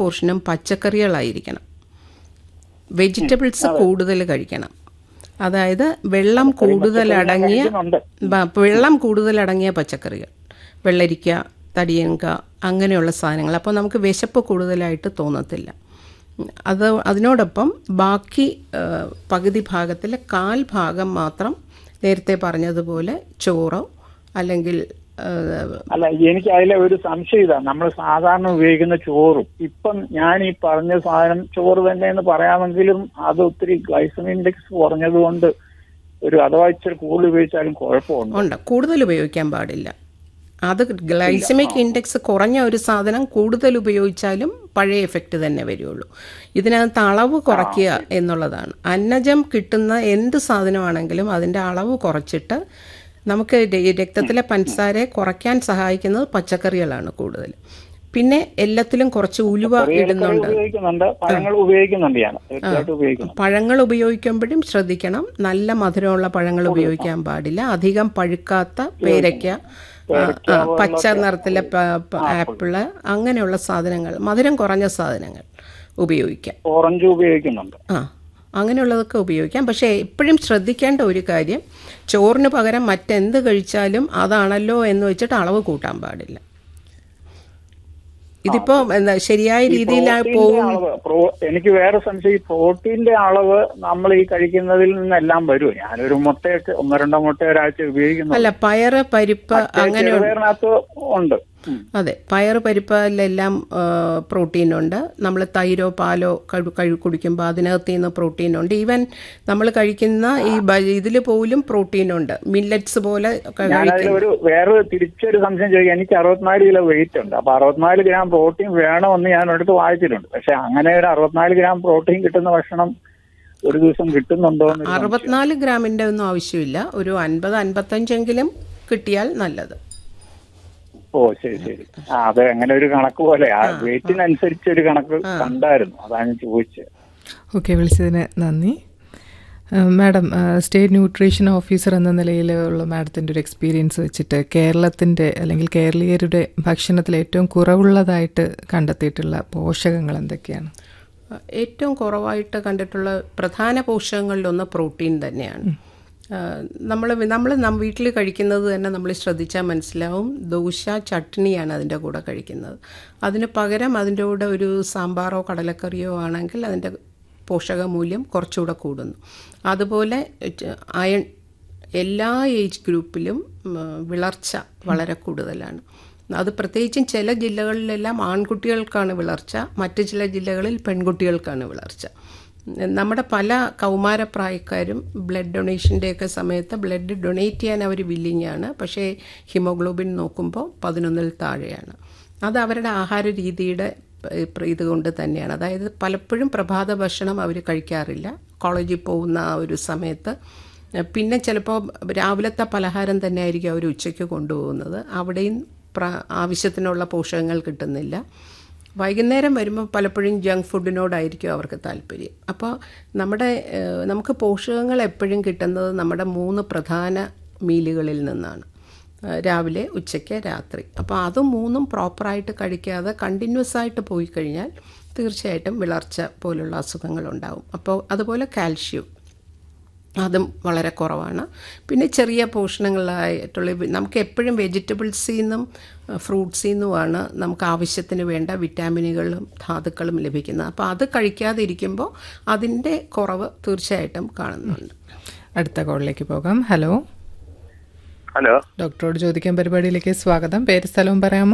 പോർഷനും പച്ചക്കറികളായിരിക്കണം വെജിറ്റബിൾസ് കൂടുതൽ കഴിക്കണം അതായത് വെള്ളം കൂടുതൽ അടങ്ങിയ കഴിക്കുന്നുണ്ട്. ബ- വെള്ളം കൂടുതൽ അടങ്ങിയ പച്ചക്കറികൾ വെള്ളരിക്ക തടിയങ്ക അങ്ങനെയുള്ള സാധനങ്ങൾ അപ്പോൾ നമുക്ക് വിശപ്പ് കൂടുതലായിട്ട് തോന്നത്തില്ല അത് അതിനോടൊപ്പം ബാക്കി ആ, പകുതി ഭാഗത്തിലെ കാൽ ഭാഗം മാത്രം നേരത്തെ പറഞ്ഞതുപോലെ ചോറോ അല്ലെങ്കിൽ ആ, അല്ല എനിക്ക് അതിലെ ഒരു സംശയം ഇതാ നമ്മൾ സാധാരണ ഉപയോഗിക്കുന്ന ചോറും ഇപ്പം ഞാൻ ഈ പറഞ്ഞ സാധനം ചോറ് തന്നെ എന്ന് പറയാമെങ്കിലും അത് ഒത്തിരി ഗ്ലൈസമിക് ഇൻഡെക്സ് കുറഞ്ഞതുകൊണ്ട് ഒരു അഥവാ ഇച്ചിരി കൂടുതൽ ഉപയോഗിച്ചാലും കുഴപ്പമുണ്ട് ഉണ്ട് കൂടുതൽ ഉപയോഗിക്കാൻ പാടില്ല അത് ഗ്ലൈസമിക് ഇൻഡെക്സ് കുറഞ്ഞ ഒരു സാധനം കൂടുതൽ ഉപയോഗിച്ചാലും പഴയ എഫക്റ്റ് തന്നെ വരുള്ളൂ ഇതിനകത്ത് അളവ് കുറയ്ക്കുക എന്നുള്ളതാണ് അന്നജം കിട്ടുന്ന എന്ത് സാധനമാണെങ്കിലും അതിൻ്റെ അളവ് കുറച്ചിട്ട് നമുക്ക് ര- രക്തത്തിലെ പഞ്ചസാരയെ കുറയ്ക്കാൻ സഹായിക്കുന്നത് പച്ചക്കറികളാണ് കൂടുതൽ പിന്നെ എല്ലാത്തിലും കുറച്ച് ഉലുവ കറികൾ ഇടുന്നുണ്ട് ഉപയോഗിക്കുന്നുണ്ട് പഴങ്ങൾ ഉപയോഗിക്കുന്നുണ്ട് ഞാൻ തീർച്ചയായിട്ടും ഉപയോഗിക്കുന്നു പഴങ്ങൾ ഉപയോഗിക്കുമ്പോഴും ശ്രദ്ധിക്കണം നല്ല മധുരമുള്ള പഴങ്ങൾ ഉപയോഗിക്കാൻ പാടില്ല അധികം പഴുക്കാത്ത പേരയ്ക്ക ആ, ആ, പച്ച നിറത്തിലെ പ- പ- ആപ്പിള് അങ്ങനെയുള്ള സാധനങ്ങൾ മധുരം കുറഞ്ഞ സാധനങ്ങൾ ഉപയോഗിക്കാം ഓറഞ്ച് ഉപയോഗിക്കുന്നുണ്ട് ആ അങ്ങനെയുള്ളതൊക്കെ ഉപയോഗിക്കാം പക്ഷേ എപ്പോഴും ശ്രദ്ധിക്കേണ്ട ഒരു കാര്യം ചോറിന് പകരം മറ്റെന്ത് കഴിച്ചാലും അതാണല്ലോ എന്ന് വെച്ചിട്ട് അളവ് കൂട്ടാൻ പാടില്ല ഇതിപ്പോ എന്താ ശരിയായ രീതിയിൽ പ്രോട്ടീന്റെ പോകും അളവ് പ്രോ- എനിക്ക് വേറെ സംശയം ഈ പ്രോട്ടീന്റെ അളവ് നമ്മൾ ഈ കഴിക്കുന്നതിൽ നിന്നെല്ലാം വരുമോ ഞാനൊരു മുട്ടയൊക്കെ ഒന്നോ രണ്ടോ മുട്ട ഒരാഴ്ച ഉപയോഗിക്കുന്നു അല്ല പയറ് പരിപ്പ് അങ്ങനെ ചെറുപയറിനകത്ത് ഉണ്ട് ഉം. അതെ പയറ് പരിപ്പിലെല്ലാം പ്രോട്ടീനുണ്ട് നമ്മൾ തൈരോ പാലോ കഴി കഴി കുടിക്കുമ്പോൾ അതിനകത്ത് നിന്ന് പ്രോട്ടീനുണ്ട് ഈവൻ നമ്മൾ കഴിക്കുന്ന ഈ ഇതിൽ പോലും പ്രോട്ടീനുണ്ട് മില്ലറ്റ്സ് പോലെ ഒക്കെ ഞാനതിൽ കഴിക്കുന്ന ഒരു വേറെ തിരിച്ചൊരു സംശയം ചോദിക്കാം എനിക്ക് അറുപത്തിനാല് കിലോ വെയിറ്റ് ഉണ്ട് അപ്പൊ അറുപത്തിനാല് ഗ്രാം പ്രോട്ടീൻ വേണമെന്ന് ഞാൻ ഒരിടത്ത് വായിച്ചിട്ടുണ്ട് പക്ഷെ അങ്ങനെ ഒരു അറുപത്തിനാല് ഗ്രാം പ്രോട്ടീൻ കിട്ടുന്ന ഭക്ഷണം ഒരു ദിവസം കിട്ടുന്നുണ്ടോ എന്ന് ഒരു അറുപത്തിനാല് ഗ്രാമിൻ്റെ ഒന്നും ആവശ്യമില്ല ഒരു അൻപത് അൻപത്തഞ്ചെങ്കിലും കിട്ടിയാൽ നല്ലത് ഓ ശരി ശരി ആ അത് അങ്ങനെ ഒരു കണക്ക് പോലെ ആ വെയിറ്റിനനുസരിച്ച് ഒരു കണക്ക് കണ്ടായിരുന്നു അതാണ് ചോദിച്ചത് ഓക്കെ വിളിച്ചതിന് നന്ദി ഏഹ് മാഡം ഏഹ് സ്റ്റേറ്റ് ന്യൂട്രീഷൻ ഓഫീസർ എന്ന നിലയിലുള്ള മാഡത്തിൻ്റെ ഒരു എക്സ്പീരിയൻസ് വെച്ചിട്ട് കേരളത്തിൻ്റെ അല്ലെങ്കിൽ കേരളീയരുടെ ഭക്ഷണത്തിൽ ഏറ്റവും കുറവുള്ളതായിട്ട് കണ്ടെത്തിയിട്ടുള്ള പോഷകങ്ങൾ എന്തൊക്കെയാണ് ഏറ്റവും കുറവായിട്ട് കണ്ടിട്ടുള്ള പ്രധാന പോഷകങ്ങളിലൊന്ന് പ്രോട്ടീൻ തന്നെയാണ് നമ്മൾ നമ്മൾ വീട്ടിൽ കഴിക്കുന്നത് തന്നെ നമ്മൾ ശ്രദ്ധിച്ചാൽ മനസ്സിലാവും ദോശ ചട്നിയാണ് അതിൻ്റെ കൂടെ കഴിക്കുന്നത് അതിന് പകരം അതിൻ്റെ കൂടെ ഒരു സാമ്പാറോ കടലക്കറിയോ ആണെങ്കിൽ അതിൻ്റെ പോഷകമൂല്യം കുറച്ചുകൂടെ കൂടുന്നു അതുപോലെ അയൺ എല്ലാ ഏജ് ഗ്രൂപ്പിലും ഉം, വിളർച്ച വളരെ കൂടുതലാണ് അത് പ്രത്യേകിച്ചും ചില ജില്ലകളിലെല്ലാം ആൺകുട്ടികൾക്കാണ് വിളർച്ച മറ്റു ചില ജില്ലകളിൽ പെൺകുട്ടികൾക്കാണ് വിളർച്ച നമ്മുടെ പല കൗമാരപ്രായക്കാരും ബ്ലഡ് ഡൊണേഷൻ്റെയൊക്കെ സമയത്ത് ബ്ലഡ് ഡൊണേറ്റ് ചെയ്യാൻ അവർ വില്ലിങ്ങാണ് പക്ഷേ ഹിമോഗ്ലോബിൻ നോക്കുമ്പോൾ പതിനൊന്നിൽ താഴെയാണ് അത് അവരുടെ ആഹാര രീതിയുടെ ഏഹ്, പ്ര- ഇതുകൊണ്ട് തന്നെയാണ് അതായത് പലപ്പോഴും പ്രഭാത ഭക്ഷണം അവർ കഴിക്കാറില്ല കോളേജിൽ പോകുന്ന ആ ഒരു സമയത്ത് ഏഹ്, പിന്നെ ചിലപ്പോൾ രാവിലത്തെ പലഹാരം തന്നെ ആയിരിക്കും അവർ ഉച്ചയ്ക്ക് കൊണ്ടുപോകുന്നത് അവിടെയും പ്ര ആവശ്യത്തിനുള്ള പോഷകങ്ങൾ കിട്ടുന്നില്ല വൈകുന്നേരം വരുമ്പോൾ പലപ്പോഴും ജങ്ക് ഫുഡിനോടായിരിക്കും അവർക്ക് താല്പര്യം അപ്പോൾ നമ്മുടെ ഏഹ്, നമുക്ക് പോഷകങ്ങൾ എപ്പോഴും കിട്ടുന്നത് നമ്മുടെ മൂന്ന് പ്രധാന മീലുകളിൽ നിന്നാണ് ഏഹ്, രാവിലെ ഉച്ചയ്ക്ക് രാത്രി അപ്പോൾ അത് മൂന്നും പ്രോപ്പറായിട്ട് കഴിക്കാതെ കണ്ടിന്യൂസ് ആയിട്ട് പോയി കഴിഞ്ഞാൽ തീർച്ചയായിട്ടും വിളർച്ച പോലുള്ള അസുഖങ്ങളുണ്ടാവും അപ്പോൾ അതുപോലെ കാൽഷ്യം അതും വളരെ കുറവാണ് പിന്നെ ചെറിയ പോഷണങ്ങളായിട്ടുള്ള വി- നമുക്ക് എപ്പോഴും വെജിറ്റബിൾസിൽ നിന്നും ഫ്രൂട്ട്സിൽ നിന്നുമാണ് നമുക്ക് ആവശ്യത്തിന് വേണ്ട വിറ്റാമിനുകളും ധാതുക്കളും ലഭിക്കുന്നത് അപ്പോൾ അത് കഴിക്കാതെ ഇരിക്കുമ്പോൾ അതിൻ്റെ കുറവ് തീർച്ചയായിട്ടും കാണുന്നുണ്ട് അടുത്ത കോളിലേക്ക് പോകാം ഹലോ ഹലോ ഡോക്ടറോട് ചോദിക്കാൻ പരിപാടിയിലേക്ക് സ്വാഗതം പേര് സ്ഥലവും പറയാമോ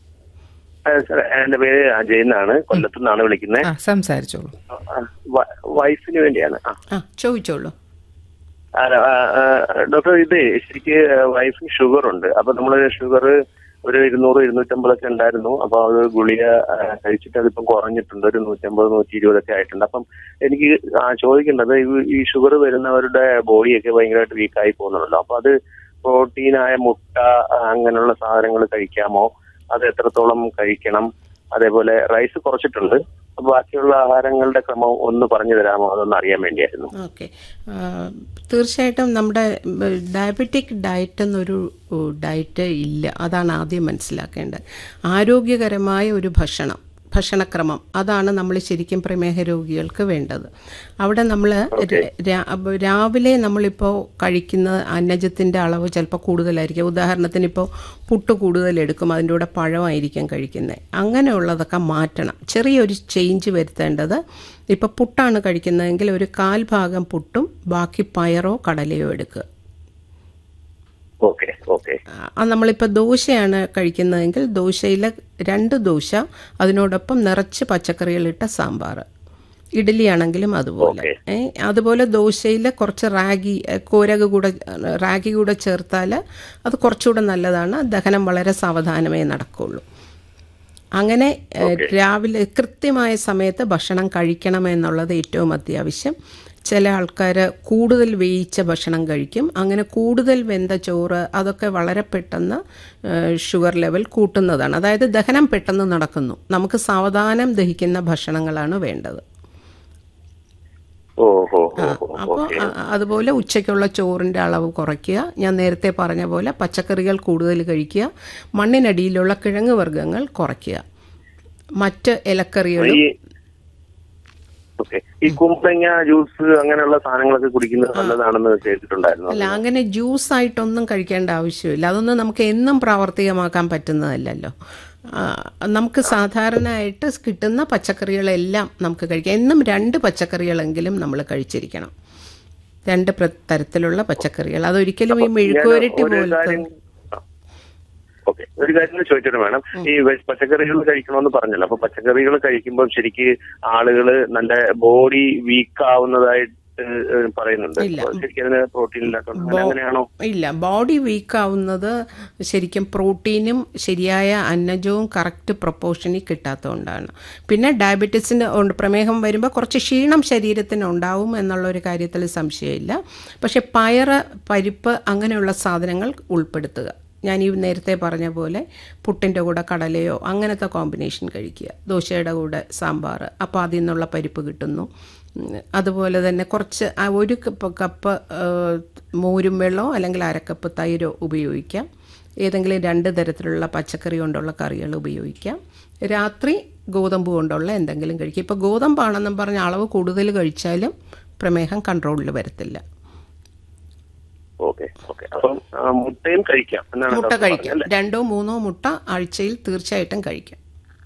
സാർ എന്റെ പേര് അജയ് എന്നാണ് കൊല്ലത്തു നിന്നാണ് വിളിക്കുന്നത് ആ സംസാരിച്ചോളൂ വൈഫിന് വേണ്ടിയാണ് ആ ആ ചോദിച്ചോളൂ ആ, ആ, ആ, ഡോക്ടർ ഇത് ശരിക്ക് വൈഫിന് ഷുഗർ ഉണ്ട് അപ്പൊ നമ്മള് ഷുഗർ ഒരു ഇരുന്നൂറ് ഇരുന്നൂറ്റമ്പതൊക്കെ ഉണ്ടായിരുന്നു അപ്പൊ അത് ഗുളിക ആ, കഴിച്ചിട്ട് അതിപ്പം കുറഞ്ഞിട്ടുണ്ട് ഒരു നൂറ്റമ്പത് നൂറ്റി ഇരുപതൊക്കെ ആയിട്ടുണ്ട് അപ്പം എനിക്ക് ആ, ചോദിക്കേണ്ടത് ഈ- ഈ ഷുഗർ വരുന്നവരുടെ ബോഡിയൊക്കെ ഭയങ്കരമായിട്ട് വീക്കായി പോകുന്നുണ്ടല്ലോ അപ്പൊ അത് പ്രോട്ടീനായ മുട്ട ആ, അങ്ങനെയുള്ള സാധനങ്ങൾ കഴിക്കാമോ അത് എത്രത്തോളം കഴിക്കണം അതേപോലെ റൈസ് കുറച്ചിട്ടുണ്ട് അപ്പൊ ബാക്കിയുള്ള ആഹാരങ്ങളുടെ ക്രമം ഒന്ന് പറഞ്ഞു തരാമോ അതൊന്ന് അറിയാൻ വേണ്ടിയായിരുന്നു ഓക്കെ തീർച്ചയായിട്ടും നമ്മുടെ ഡയബറ്റിക് ഡയറ്റ് എന്നൊരു ഡയറ്റ് ഇല്ല അതാണ് ആദ്യം മനസ്സിലാക്കേണ്ടത് ആരോഗ്യകരമായ ഒരു ഭക്ഷണം ഭക്ഷണക്രമം അതാണ് നമ്മൾ ശരിക്കും പ്രമേഹ രോഗികൾക്ക് വേണ്ടത് അവിടെ നമ്മൾ രാവിലെ നമ്മളിപ്പോൾ കഴിക്കുന്ന അന്നജത്തിൻ്റെ അളവ് ചിലപ്പോൾ കൂടുതലായിരിക്കും ഉദാഹരണത്തിന് ഇപ്പോൾ പുട്ട് കൂടുതൽ എടുക്കും അതിൻ്റെ കൂടെ പഴമായിരിക്കും കഴിക്കുന്നത് അങ്ങനെയുള്ളതൊക്കെ മാറ്റണം ചെറിയൊരു ചേഞ്ച് വരുത്തേണ്ടത് ഇപ്പോൾ പുട്ടാണ് കഴിക്കുന്നതെങ്കിൽ ഒരു കാൽ ഭാഗം പുട്ടും ബാക്കി പയറോ കടലയോ എടുക്കുക ഓക്കെ ഓക്കെ ആ നമ്മളിപ്പോൾ ദോശയാണ് കഴിക്കുന്നതെങ്കിൽ ദോശയിൽ രണ്ട് ദോശ അതിനോടൊപ്പം നിറച്ച് പച്ചക്കറികളിട്ട സാമ്പാർ ഇഡ്ഡലി ആണെങ്കിലും അതുപോലെ ഏ, അതുപോലെ ദോശയിൽ കുറച്ച് റാഗി ഏ, കോരക കൂടെ റാഗി കൂടെ ചേർത്താൽ അത് കുറച്ചുകൂടെ നല്ലതാണ് ദഹനം വളരെ സാവധാനമേ നടക്കുള്ളൂ അങ്ങനെ ഏ, രാവിലെ കൃത്യമായ സമയത്ത് ഭക്ഷണം കഴിക്കണമെന്നുള്ളത് ഏറ്റവും അത്യാവശ്യം ചില ആൾക്കാർ കൂടുതൽ വേയിച്ച ഭക്ഷണം കഴിക്കും അങ്ങനെ കൂടുതൽ വെന്ത ചോറ് അതൊക്കെ വളരെ പെട്ടെന്ന് ഏ, ഷുഗർ ലെവൽ കൂട്ടുന്നതാണ് അതായത് ദഹനം പെട്ടെന്ന് നടക്കുന്നു നമുക്ക് സാവധാനം ദഹിക്കുന്ന ഭക്ഷണങ്ങളാണ് വേണ്ടത് ഓ ഹോ ഹോ ഹോ അപ്പോൾ അതുപോലെ ഉച്ചയ്ക്കുള്ള ചോറിൻ്റെ അളവ് കുറയ്ക്കുക ഞാൻ നേരത്തെ പറഞ്ഞ പോലെ പച്ചക്കറികൾ കൂടുതൽ കഴിക്കുക മണ്ണിനടിയിലുള്ള കിഴങ്ങ് വർഗ്ഗങ്ങൾ കുറയ്ക്കുക മറ്റ് ഇലക്കറികളും ഈ ഓക്കെ ഈ കുമ്പളങ്ങ ജ്യൂസ് അങ്ങനെയുള്ള സാധനങ്ങളൊക്കെ കുടിക്കുന്നത് നല്ലതാണെന്ന് കേട്ടിട്ടുണ്ടായിരുന്നു അല്ല അങ്ങനെ ജ്യൂസ് ആയിട്ടൊന്നും കഴിക്കേണ്ട ആവശ്യമില്ല അതൊന്നും നമുക്ക് എന്നും പ്രാവർത്തികമാക്കാൻ പറ്റുന്നതല്ലല്ലോ ആ, നമുക്ക് സാധാരണയായിട്ട് കിട്ടുന്ന പച്ചക്കറികളെല്ലാം നമുക്ക് കഴിക്കാം എന്നും രണ്ട് പച്ചക്കറികളെങ്കിലും നമ്മൾ കഴിച്ചിരിക്കണം രണ്ട് പ്ര- തരത്തിലുള്ള പച്ചക്കറികൾ അതൊരിക്കലും ഈ മെഴുക്കുവരട്ടി ഒരു പോലത്തെ കാര്യം ഓക്കെ ഒരു കാര്യം കൂടി ചോദിച്ചിട്ട് വേണം ഈ വെജ് പച്ചക്കറികൾ കഴിക്കണമെന്ന് പറഞ്ഞല്ലോ അപ്പൊ പച്ചക്കറികൾ കഴിക്കുമ്പോൾ ശരിക്ക് ആളുകള് നല്ല ബോഡി വീക്ക് ആവുന്നതായിട്ട് ഏഹ്, പറയുന്നുണ്ട് അപ്പൊ ശരിക്കും അതിന് പ്രോട്ടീൻ ഇല്ലാത്തതുകൊണ്ട് അങ്ങനെ അങ്ങനെയാണോ ഇല്ല ബോഡി വീക്ക് ആവുന്നത് ശരിക്കും പ്രോട്ടീനും ശരിയായ അന്നജവും കറക്റ്റ് പ്രൊപ്പോർഷനിൽ കിട്ടാത്തതുകൊണ്ടാണ് പിന്നെ ഡയബറ്റീസിന് ഉണ്ട് പ്രമേഹം വരുമ്പോൾ കുറച്ച് ക്ഷീണം ശരീരത്തിന് ഉണ്ടാവും എന്നുള്ളൊരു കാര്യത്തിൽ സംശയമില്ല പക്ഷെ പയറ് പരിപ്പ് അങ്ങനെയുള്ള സാധനങ്ങൾ ഉൾപ്പെടുത്തുക ഞാൻ ഈ നേരത്തെ പറഞ്ഞ പോലെ പുട്ടിൻ്റെ കൂടെ കടലയോ അങ്ങനത്തെ കോമ്പിനേഷൻ കഴിക്കുക ദോശയുടെ കൂടെ സാമ്പാർ അപ്പോൾ അതിൽ നിന്നുള്ള പരിപ്പ് കിട്ടുന്നു ഉം, അതുപോലെ തന്നെ കുറച്ച് ആ ഒരു കപ്പ് കപ്പ് ആ, മോരും വെള്ളമോ അല്ലെങ്കിൽ അരക്കപ്പ് തൈരോ ഉപയോഗിക്കാം ഏതെങ്കിലും രണ്ട് തരത്തിലുള്ള പച്ചക്കറി കൊണ്ടുള്ള കറികൾ ഉപയോഗിക്കാം രാത്രി ഗോതമ്പ് കൊണ്ടുള്ള എന്തെങ്കിലും കഴിക്കുക ഇപ്പോൾ ഗോതമ്പാണെന്നും പറഞ്ഞ അളവ് കൂടുതൽ കഴിച്ചാലും പ്രമേഹം കൺട്രോളിൽ വരത്തില്ല ഓക്കെ ഓക്കെ അപ്പം ആ, മുട്ടയും കഴിക്കാം എന്നാണ് മുട്ട ഡോക്ടർ കഴിക്കാം പറഞ്ഞത്, അല്ലേ? രണ്ടോ മൂന്നോ മുട്ട ആഴ്ചയിൽ തീർച്ചയായിട്ടും കഴിക്കാം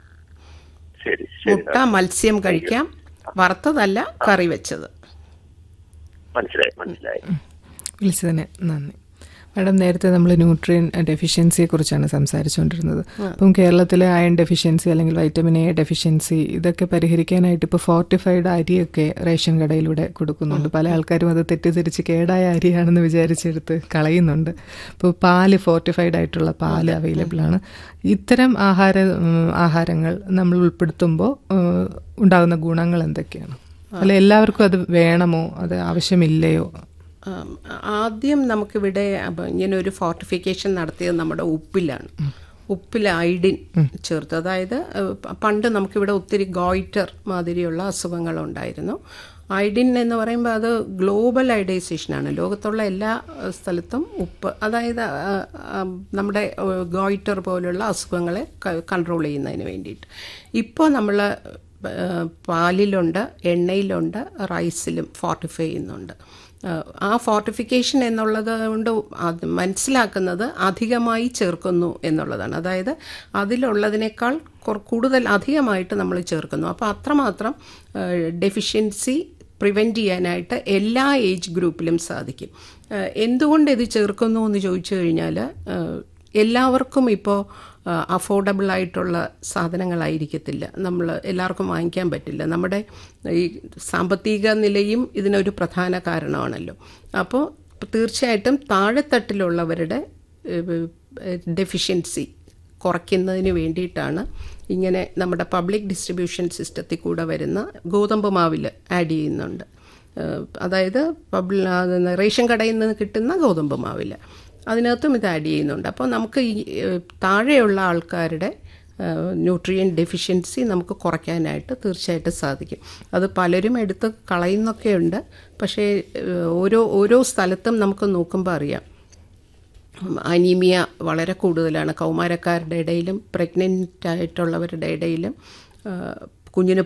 ശരി ശരി മുട്ട മത്സ്യം കഴിക്കാം വറുത്തതല്ല കറി വെച്ചത് മനസ്സിലായി മനസ്സിലായി വിളിച്ചതിന് നന്ദി മാഡം നേരത്തെ നമ്മൾ ന്യൂട്രിയൻ ഡെഫിഷ്യൻസിയെ കുറിച്ചാണ് സംസാരിച്ചുകൊണ്ടിരുന്നത് അപ്പം കേരളത്തിലെ അയൺ ഡെഫിഷ്യൻസി അല്ലെങ്കിൽ വൈറ്റമിൻ എ ഡെഫിഷ്യൻസി ഇതൊക്കെ പരിഹരിക്കാനായിട്ട് ഇപ്പോൾ ഫോർട്ടിഫൈഡ് അരിയൊക്കെ റേഷൻ കടയിലൂടെ കൊടുക്കുന്നുണ്ട് പല ആൾക്കാരും അത് തെറ്റിദ്ധരിച്ച് കേടായ അരിയാണെന്ന് വിചാരിച്ചെടുത്ത് കളയുന്നുണ്ട് ഇപ്പോൾ പാല് ഫോർട്ടിഫൈഡ് ആയിട്ടുള്ള പാല് അവൈലബിൾ ആണ് ഇത്തരം ആഹാര ഉം, ആഹാരങ്ങൾ നമ്മൾ ഉൾപ്പെടുത്തുമ്പോൾ ഉം, ഉണ്ടാകുന്ന ഗുണങ്ങൾ എന്തൊക്കെയാണ് അല്ല എല്ലാവർക്കും അത് വേണമോ അത് ആവശ്യമില്ലയോ ആം, ആദ്യം നമുക്കിവിടെ അപ്പൊ ഇങ്ങനെ ഒരു ഫോർട്ടിഫിക്കേഷൻ നടത്തിയത് നമ്മുടെ ഉപ്പിലാണ് ഉപ്പിൽ ഐഡിൻ ചേർത്ത് അതായത് ഏഹ്, പ- പണ്ട് നമുക്കിവിടെ ഒത്തിരി ഗോയിറ്റർ മാതിരിയുള്ള അസുഖങ്ങളുണ്ടായിരുന്നു ഐഡിൻ എന്ന് പറയുമ്പോൾ അത് ഗ്ലോബൽ ഐഡൈസേഷനാണ് ലോകത്തുള്ള എല്ലാ ഏഹ്, സ്ഥലത്തും ഉപ്പ് അതായത് ആ, ആ, നമ്മുടെ ഏഹ്, ഗോയിറ്റർ പോലുള്ള അസുഖങ്ങളെ കൺട്രോൾ ചെയ്യുന്നതിന് വേണ്ടിയിട്ട് ഇപ്പോൾ നമ്മൾ പാലിലുണ്ട് എണ്ണയിലുണ്ട് റൈസിലും ഫോർട്ടിഫൈ ചെയ്യുന്നുണ്ട് ഏഹ്, ആ ഫോർട്ടിഫിക്കേഷൻ എന്നുള്ളത് കൊണ്ട് അത് മനസ്സിലാക്കുന്നത് അധികമായി ചേർക്കുന്നു എന്നുള്ളതാണ് അതായത് അതിലുള്ളതിനേക്കാൾ കുറ- കൂടുതൽ അധികമായിട്ട് നമ്മൾ ചേർക്കുന്നു അപ്പോൾ അത്രമാത്രം ഡെഫിഷ്യൻസി പ്രിവെൻറ്റ് ചെയ്യാനായിട്ട് എല്ലാ ഏജ് ഗ്രൂപ്പിലും സാധിക്കും ഏഹ്, എന്തുകൊണ്ട് ഇത് ചേർക്കുന്നു എന്ന് ചോദിച്ചു കഴിഞ്ഞാൽ ഏഹ്, എല്ലാവർക്കും ഇപ്പോൾ അഫോർഡബിൾ ആയിട്ടുള്ള സാധനങ്ങളായിരിക്കത്തില്ല നമ്മൾ എല്ലാവർക്കും വാങ്ങിക്കാൻ പറ്റില്ല നമ്മുടെ ഈ സാമ്പത്തിക നിലയും ഇതിനൊരു പ്രധാന കാരണമാണല്ലോ അപ്പോൾ തീർച്ചയായിട്ടും താഴെത്തട്ടിലുള്ളവരുടെ ഡെഫിഷ്യൻസി കുറയ്ക്കുന്നതിന് വേണ്ടിയിട്ടാണ് ഇങ്ങനെ നമ്മുടെ പബ്ലിക് ഡിസ്ട്രിബ്യൂഷൻ സിസ്റ്റത്തിൽ കൂടെ വരുന്ന ഗോതമ്പ് മാവിൽ ആഡ് ചെയ്യുന്നുണ്ട് ഏഹ് അതായത് പബ്ലി റേഷൻ കടയിൽ നിന്ന് കിട്ടുന്ന ഗോതമ്പ് മാവിൽ അതിനകത്തും ഇത് ആഡ് ചെയ്യുന്നുണ്ട് അപ്പോൾ നമുക്ക് ഈ ഏഹ് താഴെയുള്ള ആൾക്കാരുടെ ന്യൂട്രിയൻ ഡെഫിഷ്യൻസി നമുക്ക് കുറയ്ക്കാനായിട്ട് തീർച്ചയായിട്ടും സാധിക്കും അത് പലരും എടുത്ത് കളയുന്നൊക്കെയുണ്ട് പക്ഷേ ഏഹ് ഓരോ ഓരോ സ്ഥലത്തും നമുക്ക് നോക്കുമ്പോൾ അറിയാം അനീമിയ വളരെ കൂടുതലാണ് കൗമാരക്കാരുടെ ഇടയിലും പ്രഗ്നൻ്റ് ആയിട്ടുള്ളവരുടെ ഇടയിലും കുഞ്ഞിന്